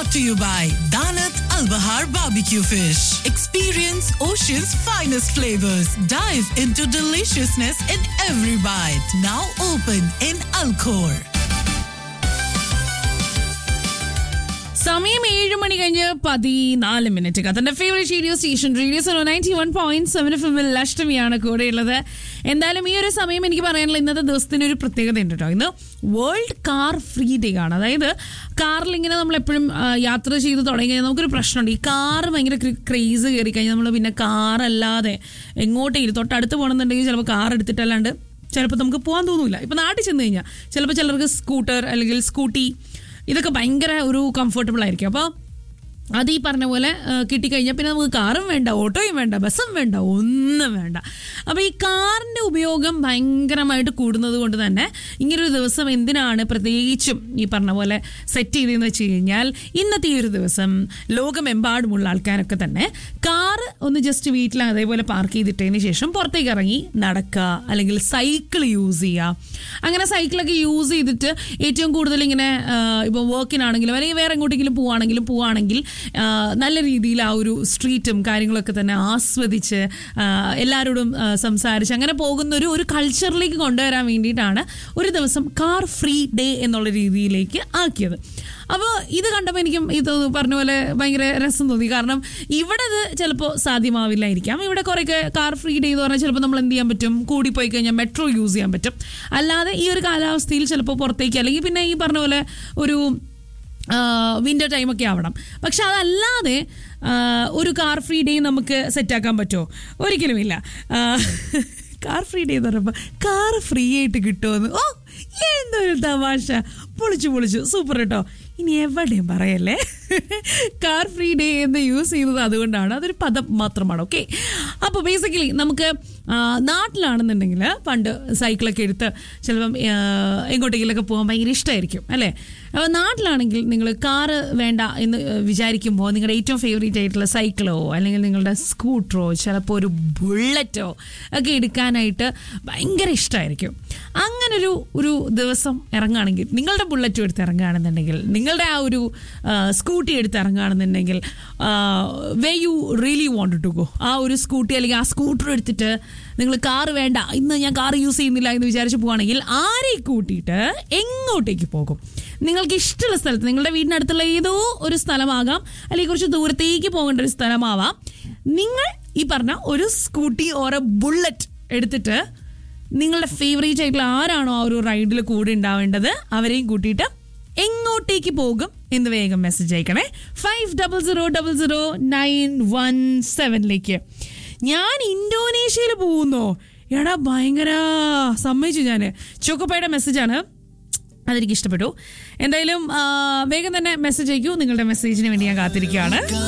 brought to you by Danat Al Bahar Barbecue Fish. Experience Ocean's finest flavors. Dive into deliciousness in every bite. Now open in Alcor. സമയം ഏഴ് മണി കഴിഞ്ഞ് പതിനാല് minute കത്തന്റെ favourite radio station radio സോ ninety one point seven F എമ്മിൽ അഷ്ടമിയാണ് കൂടെയുള്ളത് എന്തായാലും ഈ ഒരു സമയം എനിക്ക് പറയാനുള്ള ഇന്നത്തെ ദിവസത്തിന് ഒരു പ്രത്യേകത ഉണ്ട് കേട്ടോ ഇന്ന് വേൾഡ് കാർ ഫ്രീ ഡേ ആണ് അതായത് കാറിൽ ഇങ്ങനെ നമ്മൾ എപ്പോഴും യാത്ര ചെയ്ത് തുടങ്ങി കഴിഞ്ഞാൽ നമുക്കൊരു പ്രശ്നമുണ്ട് ഈ കാർ ഭയങ്കര ക്രേസ് കയറി കഴിഞ്ഞാൽ നമ്മൾ പിന്നെ കാറല്ലാതെ എങ്ങോട്ടേലും തൊട്ടടുത്ത് പോകണമെന്നുണ്ടെങ്കിൽ ചിലപ്പോൾ കാർ എടുത്തിട്ടല്ലാണ്ട് ചിലപ്പോൾ നമുക്ക് പോകാൻ തോന്നില്ല ഇപ്പം നാട്ടിൽ ചെന്ന് കഴിഞ്ഞാൽ ചിലപ്പോൾ ചിലർക്ക് സ്കൂട്ടർ അല്ലെങ്കിൽ സ്കൂട്ടി ഇതൊക്കെ ഭയങ്കര ഒരു കംഫർട്ടബിൾ ആയിരിക്കും അപ്പോൾ അത് ഈ പറഞ്ഞ പോലെ ആ, കിട്ടിക്കഴിഞ്ഞാൽ പിന്നെ നമുക്ക് കാറും വേണ്ട ഓട്ടോയും വേണ്ട ബസ്സും വേണ്ട ഒന്നും വേണ്ട അപ്പോൾ ഈ കാറിൻ്റെ ഉപയോഗം ഭയങ്കരമായിട്ട് കൂടുന്നത് കൊണ്ട് തന്നെ ഇങ്ങനൊരു ദിവസം എന്തിനാണ് പ്രത്യേകിച്ചും ഈ പറഞ്ഞ പോലെ സെറ്റ് ചെയ്തതെന്ന് വെച്ച് കഴിഞ്ഞാൽ ഇന്നത്തെ ഈ ഒരു ദിവസം ലോകമെമ്പാടുമുള്ള ആൾക്കാരൊക്കെ തന്നെ കാറ് ഒന്ന് ജസ്റ്റ് വീട്ടിൽ അതേപോലെ പാർക്ക് ചെയ്തിട്ടതിന് ശേഷം പുറത്തേക്ക് ഇറങ്ങി നടക്കുക അല്ലെങ്കിൽ സൈക്കിൾ യൂസ് ചെയ്യുക അങ്ങനെ സൈക്കിളൊക്കെ യൂസ് ചെയ്തിട്ട് ഏറ്റവും കൂടുതൽ ഇങ്ങനെ ഇപ്പോൾ വർക്കിനാണെങ്കിലും അല്ലെങ്കിൽ വേറെ എങ്ങോട്ടെങ്കിലും പോവുകയാണെങ്കിലും പോവുകയാണെങ്കിൽ ആ, നല്ല രീതിയിൽ ആ ഒരു സ്ട്രീറ്റും കാര്യങ്ങളൊക്കെ തന്നെ ആസ്വദിച്ച് ആ, എല്ലാവരോടും ആ, സംസാരിച്ച് അങ്ങനെ പോകുന്ന ഒരു ഒരു കൾച്ചറിലേക്ക് കൊണ്ടുവരാൻ വേണ്ടിയിട്ടാണ് ഒരു ദിവസം കാർ ഫ്രീ ഡേ എന്നുള്ള രീതിയിലേക്ക് ആക്കിയത് അപ്പോൾ ഇത് കണ്ടപ്പോൾ എനിക്കും ഇത് പറഞ്ഞ പോലെ ഭയങ്കര രസം തോന്നി കാരണം ഇവിടെ ഇത് ചിലപ്പോൾ സാധ്യമാവില്ലായിരിക്കാം ഇവിടെ കുറേയൊക്കെ കാർ ഫ്രീ ഡേ എന്ന് പറഞ്ഞാൽ ചിലപ്പോൾ നമ്മൾ എന്ത് ചെയ്യാൻ പറ്റും കൂടിപ്പോയി കഴിഞ്ഞാൽ മെട്രോ യൂസ് ചെയ്യാൻ പറ്റും അല്ലാതെ ഈ ഒരു കാലാവസ്ഥയിൽ ചിലപ്പോൾ പുറത്തേക്ക് അല്ലെങ്കിൽ പിന്നെ ഈ പറഞ്ഞ പോലെ ഒരു വിൻ്റർ ടൈമൊക്കെ ആവണം പക്ഷെ അതല്ലാതെ ആ, ഒരു കാർ ഫ്രീ ഡേ നമുക്ക് സെറ്റാക്കാൻ പറ്റുമോ ഒരിക്കലുമില്ല ആ, കാർ ഫ്രീ ഡേ എന്ന് പറയുമ്പോൾ കാർ ഫ്രീ ആയിട്ട് കിട്ടുമെന്ന് ഓ എന്തൊരു തമാശ പൊളിച്ചു പൊളിച്ചു സൂപ്പർ കേട്ടോ ഇനി എവിടെയും പറയല്ലേ കാർ ഫ്രീ ഡേ എന്ന് യൂസ് ചെയ്യുന്നത് അതുകൊണ്ടാണ് അതൊരു പദം മാത്രമാണ് ഓക്കെ അപ്പോൾ ബേസിക്കലി നമുക്ക് ആ, നാട്ടിലാണെന്നുണ്ടെങ്കിൽ പണ്ട് സൈക്കിളൊക്കെ എടുത്ത് ചിലപ്പം ആ, എങ്ങോട്ടെങ്കിലൊക്കെ പോകാൻ ഭയങ്കര ഇഷ്ടമായിരിക്കും അല്ലേ അപ്പോൾ നാട്ടിലാണെങ്കിൽ നിങ്ങൾ കാറ് വേണ്ട എന്ന് വിചാരിക്കുമ്പോൾ നിങ്ങളുടെ ഏറ്റവും ഫേവറേറ്റ് ആയിട്ടുള്ള സൈക്കിളോ അല്ലെങ്കിൽ നിങ്ങളുടെ സ്കൂട്ടറോ ചിലപ്പോൾ ഒരു ബുള്ളറ്റോ ഒക്കെ എടുക്കാനായിട്ട് ഭയങ്കര ഇഷ്ടമായിരിക്കും അങ്ങനൊരു ഒരു ദിവസം ഇറങ്ങുകയാണെങ്കിൽ നിങ്ങളുടെ ബുള്ളറ്റും എടുത്ത് ഇറങ്ങുകയാണെന്നുണ്ടെങ്കിൽ നിങ്ങളുടെ ആ ഒരു സ്കൂട്ടി എടുത്ത് ഇറങ്ങുകയാണെന്നുണ്ടെങ്കിൽ where you really want to go ആ ഒരു സ്കൂട്ടി അല്ലെങ്കിൽ ആ സ്കൂട്ടർ എടുത്തിട്ട് നിങ്ങൾ കാറ് വേണ്ട ഇന്ന് ഞാൻ കാർ യൂസ് ചെയ്യുന്നില്ല എന്ന് വിചാരിച്ച് പോവുകയാണെങ്കിൽ ആരെ കൂട്ടിയിട്ട് എങ്ങോട്ടേക്ക് പോകും നിങ്ങൾക്ക് ഇഷ്ടമുള്ള സ്ഥലത്ത് നിങ്ങളുടെ വീടിനടുത്തുള്ള ഏതോ ഒരു സ്ഥലമാകാം അല്ലെങ്കിൽ കുറച്ച് ദൂരത്തേക്ക് പോകേണ്ട ഒരു സ്ഥലമാവാം നിങ്ങൾ ഈ പറഞ്ഞ ഒരു സ്കൂട്ടി ഓരോ ബുള്ളറ്റ് എടുത്തിട്ട് നിങ്ങളുടെ ഫേവറേറ്റ് ആയിട്ടുള്ള ആരാണോ ആ ഒരു റൈഡിൽ കൂടെ ഉണ്ടാവേണ്ടത് അവരെയും കൂട്ടിയിട്ട് എങ്ങോട്ടേക്ക് പോകും എന്ന് വേഗം മെസ്സേജ് അയക്കണേ five double zero double zero nine one സെവനിലേക്ക് ഞാൻ ഇന്തോനേഷ്യയിൽ പോകുന്നോ എടാ ഭയങ്കര സമ്മതിച്ചു ഞാൻ ചോക്കോപ്പയുടെ മെസ്സേജാണ് അതെനിക്ക് ഇഷ്ടപ്പെട്ടു എന്തായാലും ആ, വേഗം തന്നെ മെസ്സേജ് അയക്കൂ നിങ്ങളുടെ മെസ്സേജിന് വേണ്ടി ഞാൻ കാത്തിരിക്കുകയാണ്